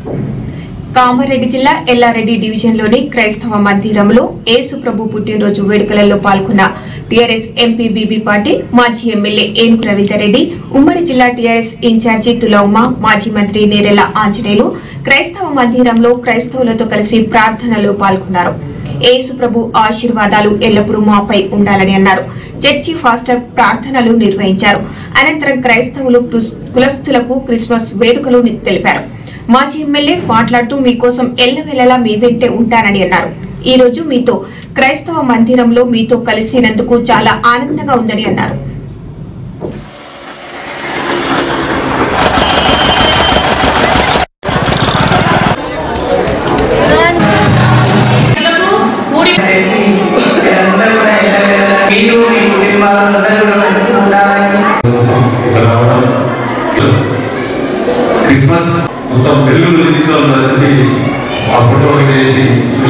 కామారెడ్డి జిల్లా ఎల్లారెడ్డి డివిజన్లోని క్రైస్తవ మందిరంలో యేసు ప్రభు పుట్టినరోజు వేడుకలలో పాల్గొన్న టీఆర్ఎస్ ఎంపీ బీబీ పాటిల్ మాజీ ఎమ్మెల్యే ఏనుగు రవీందర్రెడ్డి ఉమ్మడి జిల్లా టీఆర్ఎస్ ఇన్ఛార్జి తులౌమ మాజీ మంత్రి నేరెల ఆంజనేయులు క్రైస్తవ మందిరంలో క్రైస్తవులతో కలిసి ప్రార్థనలో పాల్గొన్నారు యేసు ప్రభు ఆశీర్వాదాలు ఎల్లప్పుడూ మాపై ఉండాలని అన్నారు చర్చి ఫాస్టర్ ప్రార్థనలు నిర్వహించారు అనంతరం క్రైస్తవులు క్రిస్- కులస్తులకు క్రిస్మస్ వేడుకలు ని- తెలిపారు మాజీ ఎమ్మెల్యే మాట్లాడుతూ మీకోసం ఎల్లవెల్లలా మీ వెంటే ఉంటానని అన్నారు ఈ రోజు మీతో క్రైస్తవ మందిరంలో మీతో కలిసినందుకు చాలా ఆనందంగా ఉందని అన్నారు క్రిస్మస్ మొత్తం వెలుగులు జీవితంలో నచ్చి ఆ ఫోటో వేసి